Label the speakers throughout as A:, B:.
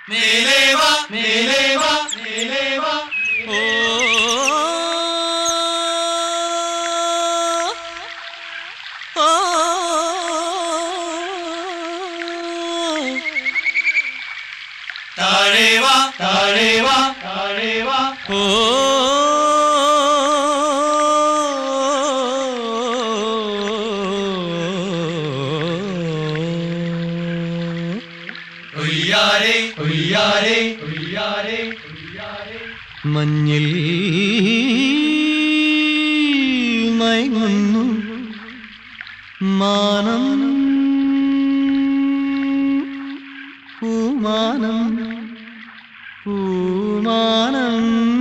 A: മേലേവാ മേലേവാ മേലേവാ
B: ഓ ഓ
A: താഴേവാ താഴേവാ താഴേവാ
B: ഓ
A: ഒയ്യാരേ ഒയ്യാരേ ഒയ്യാരേ
B: മഞ്ഞിൽ മയങ്ങുന്നു മാനം പൂമാനം പൂമാനം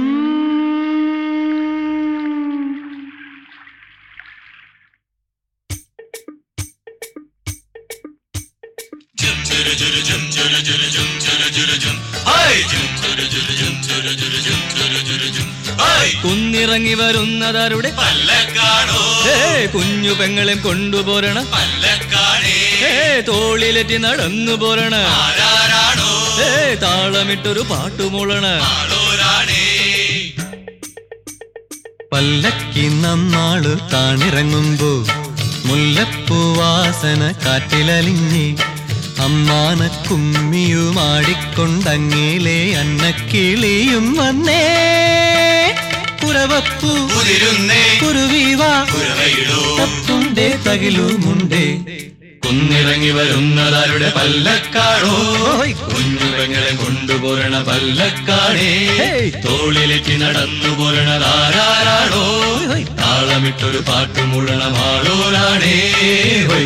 B: കുന്നിറങ്ങി വരുന്നതാരുടെ
A: പല്ലക്കാടോ
B: ഏ കുഞ്ഞു പെങ്ങളെ കൊണ്ടുപോരണ
A: പല്ലക്കാടേ
B: ഏ തോളിലെറ്റി നടന്നു പോരണ
A: ആരാരാണോ
B: ഏ താളമിട്ടൊരു പാട്ടുമൂളണ
A: ആളോരാണേ
B: പല്ലക്കി നന്നാള് താണിറങ്ങുമ്പോ മുല്ലപ്പൂവാസന കാറ്റിലലിഞ്ഞ് അമ്മാന കുമ്മിയുമാടിക്കൊണ്ടങ്ങയിലെ അന്നക്കിളിയും വന്നേ കുരവപ്പൂ
A: കുതിരുന്നേ
B: കുരുവിവാ
A: കുരവയിടോ
B: തത്തുണ്ടേ തകിലുമുണ്ടേ കുന്നിറങ്ങി വരുന്നതാരുടെ
A: പല്ലക്കാടോ
B: ഓയ്.
A: കുഞ്ഞു പെങ്ങളെ കൊണ്ടുപോരണ പല്ലക്കാടേ
B: ഹേയ്.
A: തോളിലെത്തി നടന്നു പോരണതാരാരാണോ
B: ഹോയ്, ഹോയ്.
A: താളമിട്ടൊരു പാട്ട് മുഴണം ആളോരാണേ ഹോയ്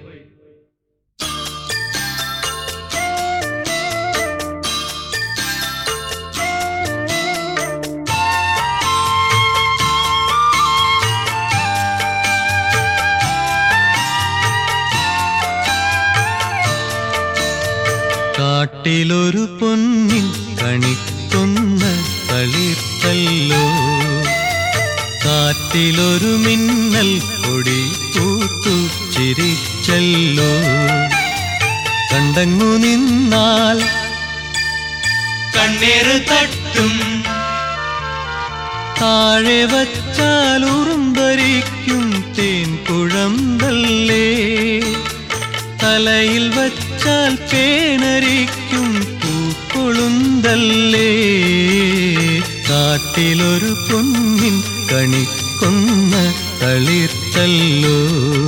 B: കാട്ടിലൊരു പൊന്നിൻ കണിക്കൊന്ന തളിർത്തല്ലോ കാറ്റിലൊരു മിന്നൽ കൊടി പൂത്തു ചിരിച്ചല്ലോ കണ്ടങ്ങു നിന്നാൽ
A: കണ്ണീര് തട്ടും
B: താഴെ വച്ചാൽ ഉറുമ്പരിക്കും തേൻ കുഴമ്പല്ലേ തലയിൽ വച്ചാൽ പേനരിക്കും പൂക്കൊളുന്തല്ലേ കാട്ടിലൊരു പൊന്നിൻ കണിക്കൊന്ന തളിർത്തല്ലോ